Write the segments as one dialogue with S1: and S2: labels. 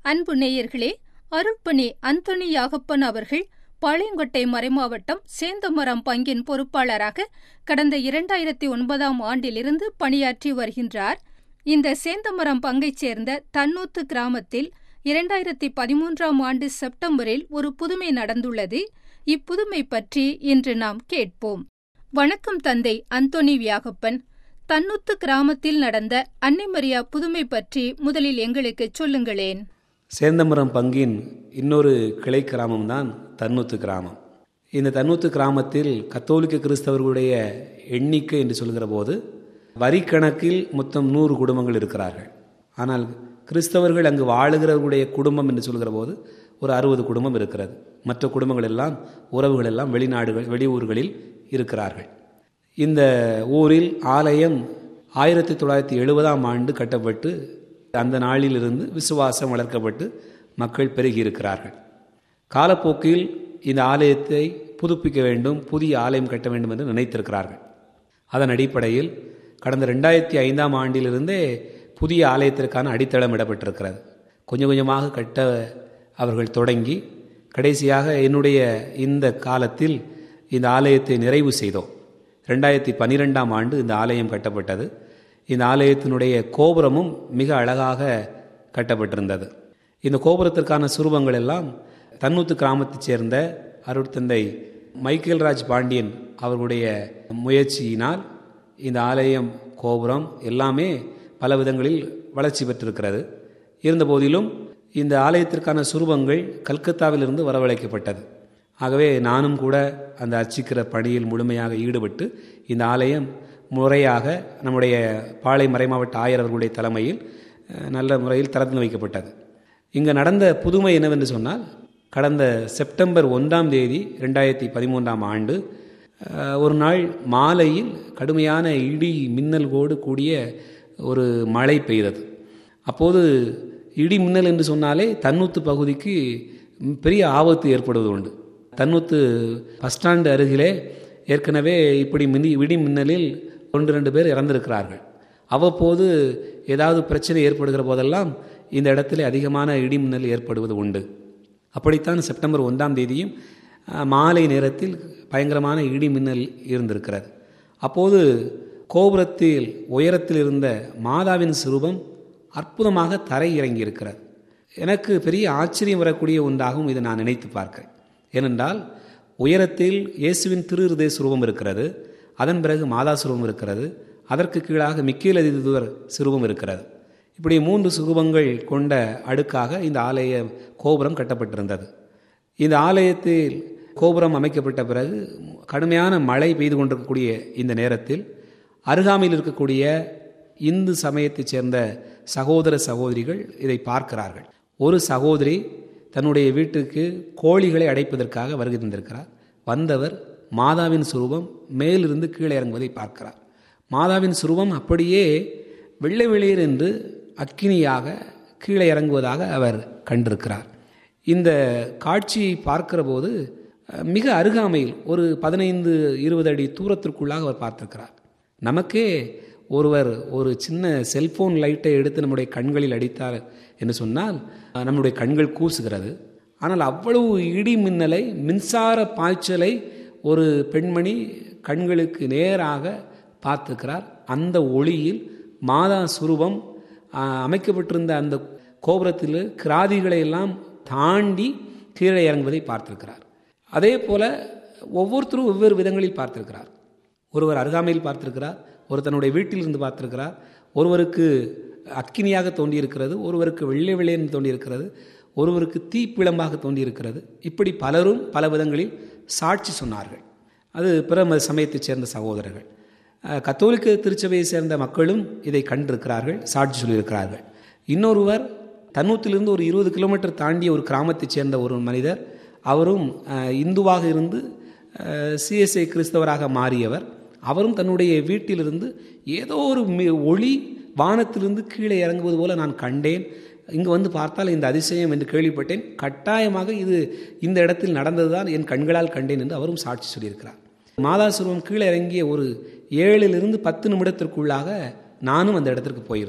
S1: அன்பு நேயர்களே அருள்பணி அந்தோணி யாகப்பன் அவர்கள் பாளையங்கோட்டை மறைமாவட்டம் சேந்தமரம் பங்கின் பொறுப்பாளராக கடந்த இரண்டாயிரத்தி ஒன்பதாம் ஆண்டிலிருந்து பணியாற்றி வருகின்றார் இந்த சேந்தமரம் பங்கைச் சேர்ந்த தன்னூத்து கிராமத்தில் இரண்டாயிரத்தி பதிமூன்றாம் ஆண்டு செப்டம்பரில் ஒரு புதுமை நடந்துள்ளது இப்புதுமை பற்றி இன்று நாம் கேட்போம் வணக்கம் தந்தை அந்தோணி வியாகப்பன் தன்னூத்து கிராமத்தில் நடந்த அன்னைமரியா புதுமை பற்றி முதலில் எங்களுக்கு சொல்லுங்களேன்
S2: சேந்தமரம் பங்கின் இன்னொரு கிளை கிராமம்தான் தன்னூத்து கிராமம் இந்த தன்னூத்து கிராமத்தில் கத்தோலிக்க கிறிஸ்தவர்களுடைய எண்ணிக்கை என்று சொல்கிற போது வரி கணக்கில் மொத்தம் நூறு குடும்பங்கள் இருக்கிறார்கள் ஆனால் கிறிஸ்தவர்கள் அங்கு வாழுகிறவர்களுடைய குடும்பம் என்று சொல்கிற போது ஒரு அறுபது குடும்பம் இருக்கிறது மற்ற குடும்பங்கள் எல்லாம் உறவுகள் எல்லாம் வெளிநாடுகள் வெளியூர்களில் இருக்கிறார்கள் இந்த ஊரில் ஆலயம் ஆயிரத்தி தொள்ளாயிரத்தி எழுபதாம் ஆண்டு கட்டப்பட்டு அந்த நாளிலிருந்து விசுவாசம் வளர்க்கப்பட்டு மக்கள் பெருகி இருக்கிறார்கள் காலப்போக்கில் இந்த ஆலயத்தை புதுப்பிக்க வேண்டும் புதிய ஆலயம் கட்ட வேண்டும் என்று நினைத்திருக்கிறார்கள் அதன் அடிப்படையில் கடந்த ரெண்டாயிரத்தி ஐந்தாம் ஆண்டிலிருந்தே புதிய ஆலயத்திற்கான அடித்தளம் இடப்பட்டிருக்கிறது கொஞ்சம் கொஞ்சமாக கட்ட அவர்கள் தொடங்கி கடைசியாக என்னுடைய இந்த காலத்தில் இந்த ஆலயத்தை நிறைவு செய்தோம் ரெண்டாயிரத்தி பன்னிரெண்டாம் ஆண்டு இந்த ஆலயம் கட்டப்பட்டது இந்த ஆலயத்தினுடைய கோபுரமும் மிக அழகாக கட்டப்பட்டிருந்தது இந்த கோபுரத்திற்கான சுரூபங்கள் எல்லாம் தன்னூத்து கிராமத்தைச் சேர்ந்த அருட்தந்தை மைக்கேல் ராஜ் பாண்டியன் அவர்களுடைய முயற்சியினால் இந்த ஆலயம் கோபுரம் எல்லாமே பல விதங்களில் வளர்ச்சி பெற்றிருக்கிறது இருந்தபோதிலும் இந்த ஆலயத்திற்கான சுரூபங்கள் கல்கத்தாவிலிருந்து வரவழைக்கப்பட்டது ஆகவே நானும் கூட அந்த அர்ச்சிக்கிற பணியில் முழுமையாக ஈடுபட்டு இந்த ஆலயம் முறையாக நம்முடைய பாளை மறைமாவட்ட ஆயர் அவர்களுடைய தலைமையில் நல்ல முறையில் திறந்து வைக்கப்பட்டது இங்கு நடந்த புதுமை என்னவென்று சொன்னால் கடந்த செப்டம்பர் ஒன்றாம் தேதி ரெண்டாயிரத்தி பதிமூன்றாம் ஆண்டு ஒரு நாள் மாலையில் கடுமையான இடி மின்னல்கோடு கூடிய ஒரு மழை பெய்தது அப்போது இடி மின்னல் என்று சொன்னாலே தன்னூத்து பகுதிக்கு பெரிய ஆபத்து ஏற்படுவது உண்டு தன்னூத்து பஸ் ஸ்டாண்டு அருகிலே ஏற்கனவே இப்படி மினி இடி மின்னலில் ஒன்று ரெண்டு பேர் இறந்திருக்கிறார்கள் அவ்வப்போது ஏதாவது பிரச்சனை ஏற்படுகிற போதெல்லாம் இந்த இடத்துல அதிகமான இடி மின்னல் ஏற்படுவது உண்டு அப்படித்தான் செப்டம்பர் ஒன்றாம் தேதியும் மாலை நேரத்தில் பயங்கரமான இடி மின்னல் இருந்திருக்கிறது அப்போது கோபுரத்தில் உயரத்தில் இருந்த மாதாவின் சுரூபம் அற்புதமாக தரை இறங்கி இருக்கிறது எனக்கு பெரிய ஆச்சரியம் வரக்கூடிய ஒன்றாகவும் இதை நான் நினைத்து பார்க்கிறேன் ஏனென்றால் உயரத்தில் இயேசுவின் திரு இருதய சுரூபம் இருக்கிறது அதன் பிறகு மாதா சுரூபம் இருக்கிறது அதற்கு கீழாக மிக்கேல் அதிதூர் சுரூபம் இருக்கிறது இப்படி மூன்று சுரூபங்கள் கொண்ட அடுக்காக இந்த ஆலய கோபுரம் கட்டப்பட்டிருந்தது இந்த ஆலயத்தில் கோபுரம் அமைக்கப்பட்ட பிறகு கடுமையான மழை பெய்து கொண்டிருக்கக்கூடிய இந்த நேரத்தில் அருகாமையில் இருக்கக்கூடிய இந்து சமயத்தைச் சேர்ந்த சகோதர சகோதரிகள் இதை பார்க்கிறார்கள் ஒரு சகோதரி தன்னுடைய வீட்டுக்கு கோழிகளை அடைப்பதற்காக வருகை தந்திருக்கிறார் வந்தவர் மாதாவின் சுரூபம் மேலிருந்து கீழே இறங்குவதை பார்க்கிறார் மாதாவின் சுரூபம் அப்படியே வெள்ளை வெளியர் என்று அக்கினியாக கீழே இறங்குவதாக அவர் கண்டிருக்கிறார் இந்த காட்சியை பார்க்கிற போது மிக அருகாமையில் ஒரு பதினைந்து இருபது அடி தூரத்திற்குள்ளாக அவர் பார்த்திருக்கிறார் நமக்கே ஒருவர் ஒரு சின்ன செல்போன் லைட்டை எடுத்து நம்முடைய கண்களில் அடித்தார் என்று சொன்னால் நம்முடைய கண்கள் கூசுகிறது ஆனால் அவ்வளவு இடி மின்னலை மின்சார பாய்ச்சலை ஒரு பெண்மணி கண்களுக்கு நேராக பார்த்துக்கிறார் அந்த ஒளியில் மாதா சுரூபம் அமைக்கப்பட்டிருந்த அந்த கோபுரத்தில் கிராதிகளை எல்லாம் தாண்டி கீழே இறங்குவதை பார்த்திருக்கிறார் அதே போல ஒவ்வொருத்தரும் வெவ்வேறு விதங்களில் பார்த்திருக்கிறார் ஒருவர் அருகாமையில் பார்த்திருக்கிறார் ஒரு தன்னுடைய வீட்டில் இருந்து பார்த்திருக்கிறார் ஒருவருக்கு அக்கினியாக தோண்டியிருக்கிறது ஒருவருக்கு வெள்ளை வெள்ளையன் தோண்டியிருக்கிறது ஒருவருக்கு தீப்பிழம்பாக தோண்டியிருக்கிறது இப்படி பலரும் பல விதங்களில் சாட்சி சொன்னார்கள் அது பிற சமயத்தைச் சேர்ந்த சகோதரர்கள் கத்தோலிக்க திருச்சபையை சேர்ந்த மக்களும் இதை கண்டிருக்கிறார்கள் சாட்சி சொல்லியிருக்கிறார்கள் இன்னொருவர் தன்னூத்திலிருந்து ஒரு இருபது கிலோமீட்டர் தாண்டிய ஒரு கிராமத்தைச் சேர்ந்த ஒரு மனிதர் அவரும் இந்துவாக இருந்து சிஎஸ்ஐ கிறிஸ்தவராக மாறியவர் அவரும் தன்னுடைய வீட்டிலிருந்து ஏதோ ஒரு ஒளி வானத்திலிருந்து கீழே இறங்குவது போல நான் கண்டேன் இங்கு வந்து பார்த்தால் இந்த அதிசயம் என்று கேள்விப்பட்டேன் கட்டாயமாக இது இந்த இடத்தில் நடந்ததுதான் என் கண்களால் கண்டேன் என்று அவரும் சாட்சி சொல்லியிருக்கிறார் மாதாசுருவம் கீழே இறங்கிய ஒரு ஏழிலிருந்து பத்து நிமிடத்திற்குள்ளாக நானும் அந்த இடத்திற்கு போயிருந்தேன்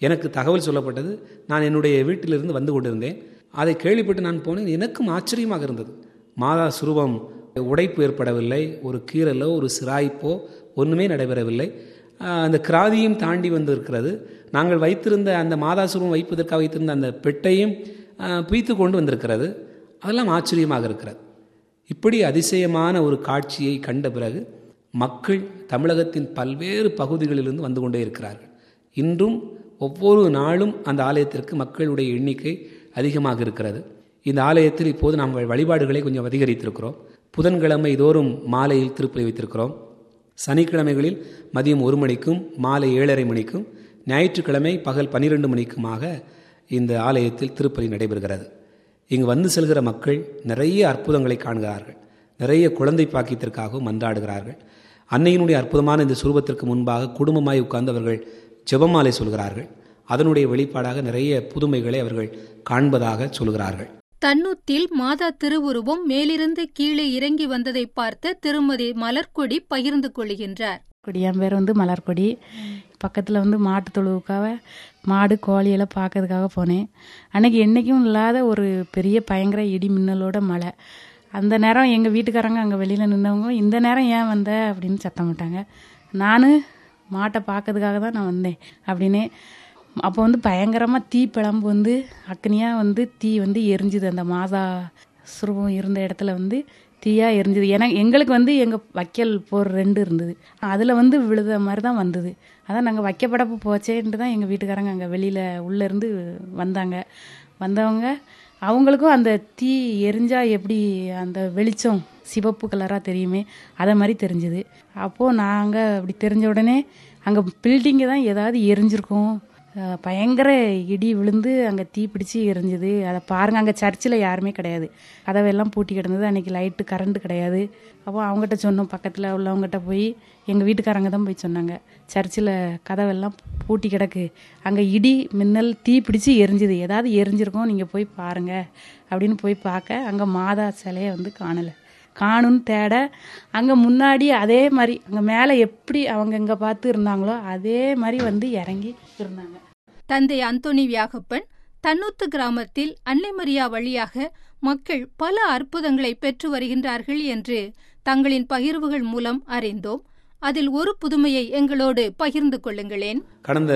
S2: எனக்கு தகவல் சொல்லப்பட்டது நான் என்னுடைய வீட்டிலிருந்து வந்து கொண்டிருந்தேன் அதை கேள்விப்பட்டு நான் போனேன் எனக்கும் ஆச்சரியமாக இருந்தது மாதா சுரூபம் உடைப்பு ஏற்படவில்லை ஒரு கீறலோ ஒரு சிராய்ப்போ ஒன்றுமே நடைபெறவில்லை அந்த கிராதியும் தாண்டி வந்திருக்கிறது நாங்கள் வைத்திருந்த அந்த மாதாசுரம் வைப்பதற்காக வைத்திருந்த அந்த பெட்டையும் பீத்து கொண்டு வந்திருக்கிறது அதெல்லாம் ஆச்சரியமாக இருக்கிறது இப்படி அதிசயமான ஒரு காட்சியை கண்ட பிறகு மக்கள் தமிழகத்தின் பல்வேறு பகுதிகளிலிருந்து வந்து கொண்டே இருக்கிறார்கள் இன்றும் ஒவ்வொரு நாளும் அந்த ஆலயத்திற்கு மக்களுடைய எண்ணிக்கை அதிகமாக இருக்கிறது இந்த ஆலயத்தில் இப்போது நாங்கள் வழிபாடுகளை கொஞ்சம் அதிகரித்திருக்கிறோம் புதன்கிழமை தோறும் மாலையில் திருப்பலி வைத்திருக்கிறோம் சனிக்கிழமைகளில் மதியம் ஒரு மணிக்கும் மாலை ஏழரை மணிக்கும் ஞாயிற்றுக்கிழமை பகல் பன்னிரெண்டு மணிக்குமாக இந்த ஆலயத்தில் திருப்பலி நடைபெறுகிறது இங்கு வந்து செல்கிற மக்கள் நிறைய அற்புதங்களை காண்கிறார்கள் நிறைய குழந்தை பாக்கியத்திற்காகவும் மன்றாடுகிறார்கள் அன்னையினுடைய அற்புதமான இந்த சுரூபத்திற்கு முன்பாக குடும்பமாய் உட்கார்ந்து அவர்கள் ஜெபமாலை சொல்கிறார்கள் அதனுடைய வெளிப்பாடாக நிறைய புதுமைகளை அவர்கள் காண்பதாக சொல்கிறார்கள்
S1: தன்னூத்தில் மாதா திருவுருவம் மேலிருந்து கீழே இறங்கி வந்ததை பார்த்த திருமதி மலர்கொடி பகிர்ந்து கொள்கின்றார்
S3: கொடி என் பேர் வந்து மலர்கொடி பக்கத்தில் வந்து மாட்டு தொழுவுக்காக மாடு கோழியெல்லாம் பார்க்கறதுக்காக போனேன் அன்னைக்கு என்றைக்கும் இல்லாத ஒரு பெரிய பயங்கர இடி மின்னலோட மழை அந்த நேரம் எங்கள் வீட்டுக்காரங்க அங்கே வெளியில் நின்றவங்க இந்த நேரம் ஏன் வந்த அப்படின்னு சத்தம் விட்டாங்க நான் மாட்டை பார்க்கறதுக்காக தான் நான் வந்தேன் அப்படின்னு அப்போ வந்து பயங்கரமாக தீ பிழம்பு வந்து அக்னியாக வந்து தீ வந்து எரிஞ்சுது அந்த மாதா சுரூபம் இருந்த இடத்துல வந்து தீயாக எரிஞ்சுது ஏன்னா எங்களுக்கு வந்து எங்கள் வைக்கல் போர் ரெண்டு இருந்தது அதில் வந்து விழுத மாதிரி தான் வந்தது அதான் நாங்கள் வைக்கப்படப்பு போச்சேன்ட்டு தான் எங்கள் வீட்டுக்காரங்க அங்கே வெளியில் உள்ளேருந்து வந்தாங்க வந்தவங்க அவங்களுக்கும் அந்த தீ எரிஞ்சா எப்படி அந்த வெளிச்சம் சிவப்பு கலராக தெரியுமே அதை மாதிரி தெரிஞ்சுது அப்போது நாங்கள் அப்படி தெரிஞ்ச உடனே அங்கே பில்டிங்கு தான் ஏதாவது எரிஞ்சிருக்கும் பயங்கர இடி விழுந்து அங்கே தீ பிடிச்சி எரிஞ்சுது அதை பாருங்கள் அங்கே சர்ச்சில் யாருமே கிடையாது கதவெல்லாம் பூட்டி கிடந்தது அன்றைக்கி லைட்டு கரண்ட்டு கிடையாது அப்போ அவங்ககிட்ட சொன்னோம் பக்கத்தில் உள்ளவங்ககிட்ட போய் எங்கள் வீட்டுக்காரங்க தான் போய் சொன்னாங்க சர்ச்சில் கதவெல்லாம் பூட்டி கிடக்கு அங்கே இடி மின்னல் தீ பிடிச்சி எரிஞ்சுது ஏதாவது எரிஞ்சிருக்கும் நீங்கள் போய் பாருங்கள் அப்படின்னு போய் பார்க்க அங்கே மாதா சிலையை வந்து காணலை காணுன்னு தேட அங்கே முன்னாடி அதே மாதிரி அங்கே மேலே எப்படி அவங்க இங்கே பார்த்து இருந்தாங்களோ அதே மாதிரி வந்து இறங்கி இருந்தாங்க
S1: தந்தை அந்தோனி வியாகப்பன் தன்னூத்து கிராமத்தில் அன்னைமரியா வழியாக மக்கள் பல அற்புதங்களை பெற்று வருகின்றார்கள் என்று தங்களின் பகிர்வுகள் மூலம் அறிந்தோம் அதில் ஒரு புதுமையை எங்களோடு பகிர்ந்து கொள்ளுங்களேன்
S2: கடந்த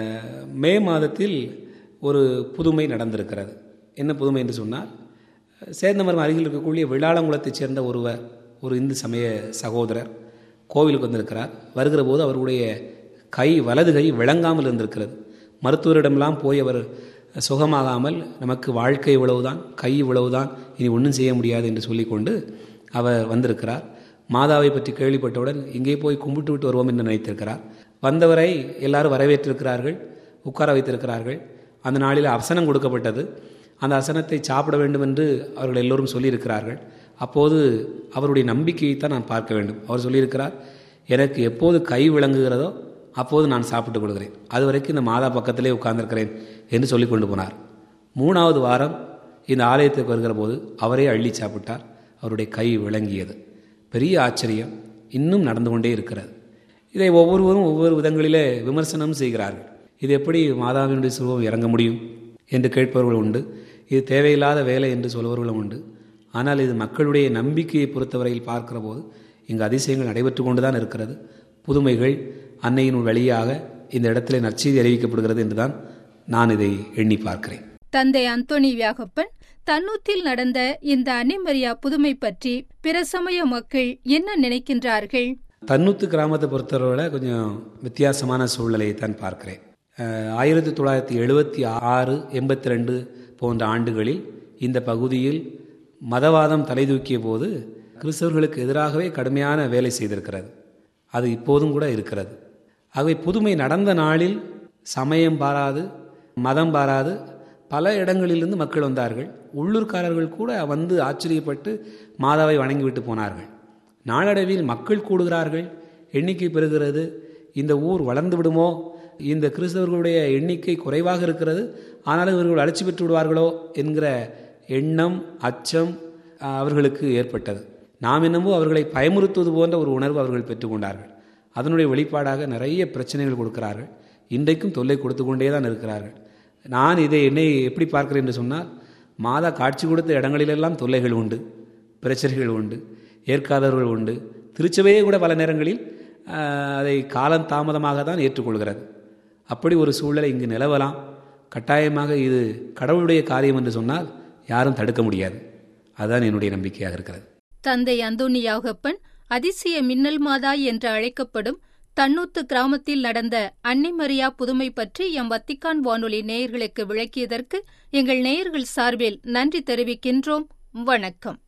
S2: மே மாதத்தில் ஒரு புதுமை நடந்திருக்கிறது என்ன புதுமை என்று சொன்னால் சேந்தமரம் அருகில் இருக்கக்கூடிய விழாளங்குளத்தைச் சேர்ந்த ஒருவர் ஒரு இந்து சமய சகோதரர் கோவிலுக்கு வந்திருக்கிறார் வருகிற போது அவருடைய கை வலது கை விளங்காமல் இருந்திருக்கிறது மருத்துவரிடமெல்லாம் போய் அவர் சுகமாகாமல் நமக்கு வாழ்க்கை இவ்வளவுதான் கை இவ்வளவுதான் இனி ஒன்றும் செய்ய முடியாது என்று சொல்லிக்கொண்டு அவர் வந்திருக்கிறார் மாதாவை பற்றி கேள்விப்பட்டவுடன் இங்கே போய் கும்பிட்டு விட்டு வருவோம் என்று நினைத்திருக்கிறார் வந்தவரை எல்லாரும் வரவேற்றிருக்கிறார்கள் உட்கார வைத்திருக்கிறார்கள் அந்த நாளில் அசனம் கொடுக்கப்பட்டது அந்த அசனத்தை சாப்பிட வேண்டும் என்று அவர்கள் எல்லோரும் சொல்லியிருக்கிறார்கள் அப்போது அவருடைய நம்பிக்கையை தான் நான் பார்க்க வேண்டும் அவர் சொல்லியிருக்கிறார் எனக்கு எப்போது கை விளங்குகிறதோ அப்போது நான் சாப்பிட்டுக் கொள்கிறேன் அது வரைக்கும் இந்த மாதா பக்கத்திலே உட்கார்ந்திருக்கிறேன் என்று சொல்லி கொண்டு போனார் மூணாவது வாரம் இந்த ஆலயத்துக்கு வருகிற போது அவரே அள்ளி சாப்பிட்டார் அவருடைய கை விளங்கியது பெரிய ஆச்சரியம் இன்னும் நடந்து கொண்டே இருக்கிறது இதை ஒவ்வொருவரும் ஒவ்வொரு விதங்களிலே விமர்சனம் செய்கிறார்கள் இது எப்படி மாதாவினுடைய சுருவம் இறங்க முடியும் என்று கேட்பவர்கள் உண்டு இது தேவையில்லாத வேலை என்று சொல்பவர்களும் உண்டு ஆனால் இது மக்களுடைய நம்பிக்கையை பொறுத்தவரையில் பார்க்கிற போது இங்கு அதிசயங்கள் நடைபெற்று கொண்டு தான் இருக்கிறது புதுமைகள் அன்னையின் வழியாக இந்த இடத்துல நற்செய்தி அறிவிக்கப்படுகிறது என்றுதான் நான் இதை எண்ணி பார்க்கிறேன்
S1: தந்தை அந்தோனி வியாகப்பன் தன்னூத்தில் நடந்த இந்த அன்னிமரியா புதுமை பற்றி பிற சமய மக்கள் என்ன நினைக்கின்றார்கள்
S2: தன்னூத்து கிராமத்தை பொறுத்தவரை கொஞ்சம் வித்தியாசமான சூழ்நிலையை தான் பார்க்கிறேன் ஆயிரத்தி தொள்ளாயிரத்தி எழுபத்தி ஆறு எண்பத்தி ரெண்டு போன்ற ஆண்டுகளில் இந்த பகுதியில் மதவாதம் தலை தூக்கிய போது கிறிஸ்தவர்களுக்கு எதிராகவே கடுமையான வேலை செய்திருக்கிறது அது இப்போதும் கூட இருக்கிறது ஆகவே புதுமை நடந்த நாளில் சமயம் பாராது மதம் பாராது பல இடங்களிலிருந்து மக்கள் வந்தார்கள் உள்ளூர்காரர்கள் கூட வந்து ஆச்சரியப்பட்டு மாதாவை வணங்கிவிட்டு போனார்கள் நாளடைவில் மக்கள் கூடுகிறார்கள் எண்ணிக்கை பெறுகிறது இந்த ஊர் வளர்ந்து விடுமோ இந்த கிறிஸ்தவர்களுடைய எண்ணிக்கை குறைவாக இருக்கிறது ஆனாலும் இவர்கள் அழைச்சி பெற்று விடுவார்களோ என்கிற எண்ணம் அச்சம் அவர்களுக்கு ஏற்பட்டது நாம் என்னமோ அவர்களை பயமுறுத்துவது போன்ற ஒரு உணர்வு அவர்கள் பெற்றுக்கொண்டார்கள் அதனுடைய வெளிப்பாடாக நிறைய பிரச்சனைகள் கொடுக்கிறார்கள் இன்றைக்கும் தொல்லை கொடுத்து கொண்டே தான் இருக்கிறார்கள் நான் இதை என்னை எப்படி பார்க்கிறேன் என்று சொன்னால் மாதா காட்சி கொடுத்த இடங்களிலெல்லாம் தொல்லைகள் உண்டு பிரச்சனைகள் உண்டு ஏற்காதவர்கள் உண்டு திருச்சபையே கூட பல நேரங்களில் அதை காலம் தாமதமாக தான் ஏற்றுக்கொள்கிறது அப்படி ஒரு சூழலை இங்கு நிலவலாம் கட்டாயமாக இது கடவுளுடைய காரியம் என்று சொன்னால் யாரும் தடுக்க முடியாது அதுதான் என்னுடைய நம்பிக்கையாக இருக்கிறது
S1: தந்தை அந்தோனியாகப்பன் அதிசய மின்னல் மாதா என்று அழைக்கப்படும் தன்னூத்து கிராமத்தில் நடந்த அன்னிமரியா புதுமை பற்றி எம் வத்திக்கான் வானொலி நேயர்களுக்கு விளக்கியதற்கு எங்கள் நேயர்கள் சார்பில் நன்றி தெரிவிக்கின்றோம் வணக்கம்